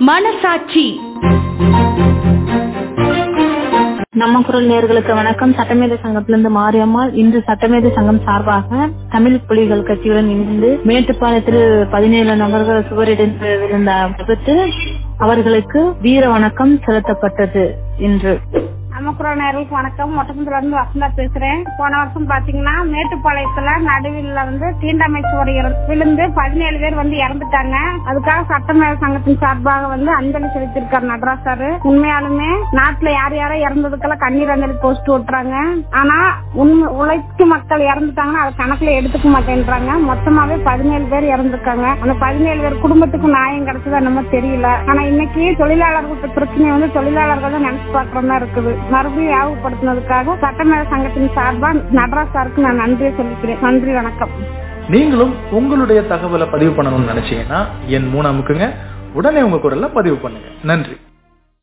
மனசாட்சி நம்ம குரல் நேர்களுக்கு வணக்கம் சட்டமேதை சங்கத்திலிருந்து மாரியம்மாள் இன்று சட்டமேதை சங்கம் சார்பாக தமிழ் புலிகள் கட்சியுடன் இணைந்து மேட்டுப்பாளையத்தில் பதினேழு நபர்கள் சுவரிடிந்து விழுந்த விபத்து அவர்களுக்கு வீர வணக்கம் செலுத்தப்பட்டது இன்று நமக்குற நேர்களுக்கு வணக்கம் மொட்டத்துல இருந்து வசந்தா பேசுறேன் போன வருஷம் பாத்தீங்கன்னா மேட்டுப்பாளையத்துல நடுவில் வந்து தீண்டாமை சுவர் இற- விழுந்து பதினேழு பேர் வந்து இறந்துட்டாங்க அதுக்காக சட்டமேல சங்கத்தின் சார்பாக வந்து அஞ்சலி செலுத்திருக்காரு நடராஜ் சாரு உண்மையாலுமே நாட்டுல யார் யாரோ இறந்ததுக்கெல்லாம் கண்ணீர் அஞ்சலி போஸ்ட் ஓட்டுறாங்க ஆனா உண்மை உழைக்கும் மக்கள் இறந்துட்டாங்கன்னா அது கணக்குல எடுத்துக்க மாட்டேன்றாங்க மொத்தமாவே பதினேழு பேர் இறந்துருக்காங்க அந்த பதினேழு பேர் குடும்பத்துக்கு நியாயம் கிடைச்சதா நம்ம தெரியல ஆனா இன்னைக்கு தொழிலாளர்கள் பிரச்சனை வந்து தொழிலாளர்கள் தான் நினைச்சு பாக்குற மாதிரி இருக்குது மறுபடியும் ஞாபகப்படுத்தினதுக்காக சட்டமேல சங்கத்தின் சார்பா நடராஜ் சாருக்கு நான் நன்றியை சொல்லிக்கிறேன் நன்றி வணக்கம் நீங்களும் உங்களுடைய தகவலை பதிவு பண்ணணும்னு நினைச்சீங்கன்னா என் மூணு அமுக்குங்க உடனே உங்க குரல்ல பதிவு பண்ணுங்க நன்றி